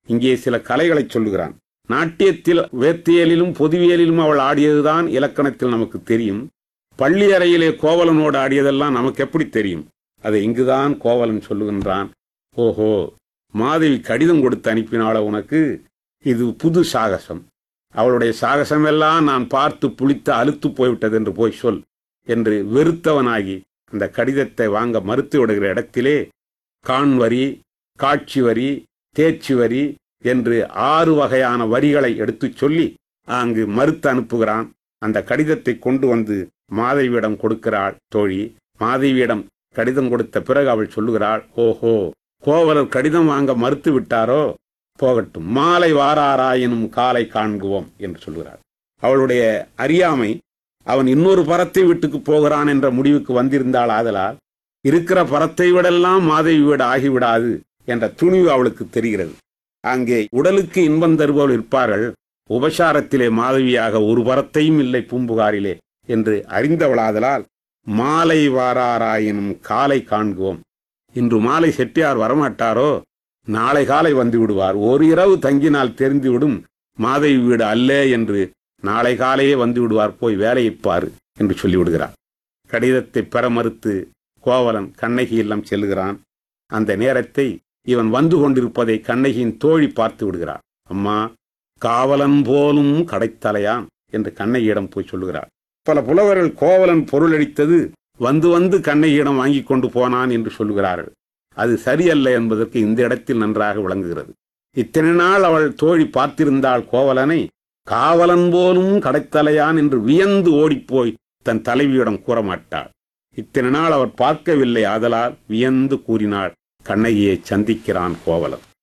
இங்கே சில கலைகளை சொல்லுகிறான் நாட்டியத்தில் வேத்தியலிலும் பொதுவியலிலும் அவள் ஆடியதுதான் இலக்கணத்தில் நமக்கு தெரியும் பள்ளி அறையிலே கோவலனோடு ஆடியதெல்லாம் நமக்கு எப்படி தெரியும் அதை இங்குதான் கோவலன் சொல்லுகின்றான் ஓஹோ மாதவி கடிதம் கொடுத்து அனுப்பினாள உனக்கு இது புது சாகசம் அவளுடைய சாகசமெல்லாம் நான் பார்த்து புளித்து அலுத்து போய்விட்டது என்று போய் சொல் என்று வெறுத்தவனாகி அந்த கடிதத்தை வாங்க மறுத்து விடுகிற இடத்திலே கான் வரி காட்சி வரி தேர்ச்சி வரி என்று ஆறு வகையான வரிகளை எடுத்துச் சொல்லி அங்கு மறுத்து அனுப்புகிறான் அந்த கடிதத்தை கொண்டு வந்து மாதவியிடம் கொடுக்கிறாள் தோழி மாதவியிடம் கடிதம் கொடுத்த பிறகு அவள் சொல்லுகிறாள் ஓஹோ கோவலர் கடிதம் வாங்க மறுத்து விட்டாரோ போகட்டும் மாலை வாராராயினும் காலை காண்குவோம் என்று சொல்கிறாள் அவளுடைய அறியாமை அவன் இன்னொரு பரத்தை வீட்டுக்கு போகிறான் என்ற முடிவுக்கு வந்திருந்தாள் ஆதலால் இருக்கிற பரத்தை விடெல்லாம் மாதவி வீடு ஆகிவிடாது என்ற துணிவு அவளுக்கு தெரிகிறது அங்கே உடலுக்கு இன்பம் தருபவர்கள் இருப்பார்கள் உபசாரத்திலே மாதவியாக ஒரு பரத்தையும் இல்லை பூம்புகாரிலே என்று அறிந்தவளாதலால் மாலை வாராராயினும் காலை காண்குவோம் இன்று மாலை செட்டியார் வரமாட்டாரோ நாளை காலை வந்து விடுவார் ஒரு இரவு தங்கினால் தெரிந்துவிடும் மாதவி வீடு அல்ல என்று நாளை காலையே வந்து விடுவார் போய் வேலையைப் பாரு என்று சொல்லிவிடுகிறார் கடிதத்தை பெற மறுத்து கோவலன் கண்ணகி இல்லம் செல்லுகிறான் அந்த நேரத்தை இவன் வந்து கொண்டிருப்பதை கண்ணகியின் தோழி பார்த்து விடுகிறார் அம்மா காவலன் போலும் கடைத்தலையான் என்று கண்ணகியிடம் போய் சொல்லுகிறார் பல புலவர்கள் கோவலன் பொருளடித்தது வந்து வந்து கண்ணகியிடம் வாங்கி கொண்டு போனான் என்று சொல்லுகிறார்கள் அது சரியல்ல என்பதற்கு இந்த இடத்தில் நன்றாக விளங்குகிறது இத்தனை நாள் அவள் தோழி பார்த்திருந்தாள் கோவலனை காவலன் போலும் கடைத்தலையான் என்று வியந்து ஓடிப்போய் தன் தலைவியிடம் கூற மாட்டாள் இத்தனை நாள் அவர் பார்க்கவில்லை ஆதலால் வியந்து கூறினாள் கண்ணகியை சந்திக்கிறான் கோவலன்